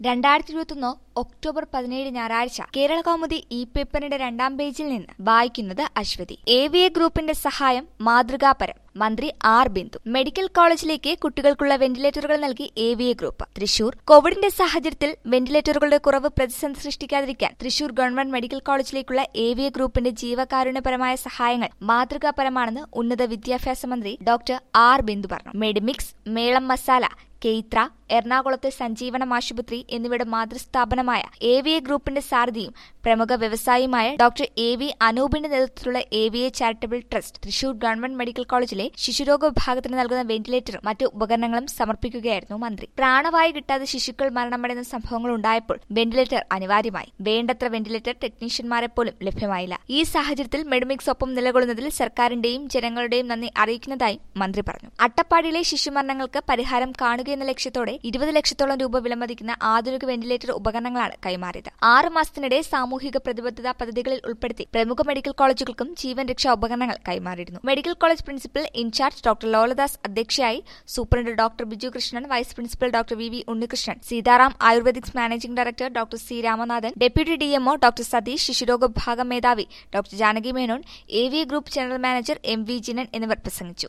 രണ്ടായിരത്തി ഇരുപത്തൊന്ന് ഒക്ടോബർ പതിനേഴ് ഞായറാഴ്ച കേരള കൗമുദി ഇ പേപ്പറിന്റെ രണ്ടാം പേജിൽ നിന്ന് വായിക്കുന്നത് അശ്വതി എ വി എ ഗ്രൂപ്പിന്റെ സഹായം മാതൃകാപരം മന്ത്രി ആർ ബിന്ദു മെഡിക്കൽ കോളേജിലേക്ക് കുട്ടികൾക്കുള്ള വെന്റിലേറ്ററുകൾ നൽകി A V A group Thrissur കോവിഡിന്റെ സാഹചര്യത്തിൽ വെന്റിലേറ്ററുകളുടെ കുറവ് പ്രതിസന്ധി സൃഷ്ടിക്കാതിരിക്കാൻ തൃശൂർ ഗവൺമെന്റ് മെഡിക്കൽ കോളേജിലേക്കുള്ള എ വി എ ഗ്രൂപ്പിന്റെ ജീവകാരുണ്യപരമായ സഹായങ്ങൾ മാതൃകാപരമാണെന്ന് ഉന്നത വിദ്യാഭ്യാസ മന്ത്രി ഡോക്ടർ ആർ ബിന്ദു പറഞ്ഞു മെഡിമിക്സ് മേളം മസാല കെയ്ത്ര എറണാകുളത്തെ സഞ്ജീവനം ആശുപത്രി എന്നിവയുടെ മാതൃസ്ഥാപനമായ എ വി എ ഗ്രൂപ്പിന്റെ സാരഥിയും പ്രമുഖ വ്യവസായിയുമായ ഡോക്ടർ എ വി അനൂപിന്റെ നേതൃത്വത്തിലുള്ള A V A charitable trust Thrissur government medical കോളേജിലെ ശിശുരോഗ വിഭാഗത്തിന് നൽകുന്ന വെന്റിലേറ്ററും മറ്റു ഉപകരണങ്ങളും സമർപ്പിക്കുകയായിരുന്നു മന്ത്രി പ്രാണവായു കിട്ടാതെ ശിശുക്കൾ മരണമടയുന്ന സംഭവങ്ങൾ ഉണ്ടായപ്പോൾ വെന്റിലേറ്റർ അനിവാര്യമായി വേണ്ടത്ര വെന്റിലേറ്റർ ടെക്നീഷ്യന്മാരെ പോലും ലഭ്യമായില്ല ഈ സാഹചര്യത്തിൽ മെഡിമിക്സ് ഒപ്പം നിലകൊള്ളുന്നതിൽ സർക്കാരിന്റെയും ജനങ്ങളുടെയും നന്ദി അറിയിക്കുന്നതായി മന്ത്രി പറഞ്ഞു അട്ടപ്പാടിയിലെ ശിശുമരണങ്ങൾക്ക് പരിഹാരം കാണുകയെന്ന ലക്ഷ്യത്തോടെ ഇരുപത് ലക്ഷത്തോളം രൂപ വിലമതിക്കുന്ന ആധുനിക വെന്റിലേറ്റർ ഉപകരണങ്ങളാണ് കൈമാറിയത് ആറ് മാസത്തിനിടെ സാമൂഹിക പ്രതിബദ്ധതാ പദ്ധതികളിൽ ഉൾപ്പെടുത്തി പ്രമുഖ മെഡിക്കൽ കോളേജുകൾക്കും ജീവൻ രക്ഷാ ഉപകരണങ്ങൾ കൈമാറിയിരുന്നു medical college principal in charge doctor Loladas അധ്യക്ഷയായി superintendent doctor Biju Krishnan vice principal doctor V V Unnikrishnan Seetharam Ayurvedics managing director doctor C Ramanathan deputy D doctor Satheesh ശിശുരോഗ വിഭാഗം മേധാവി doctor Janaki Menon A V group general manager M V Jinan എന്നിവർ പ്രസംഗിച്ചു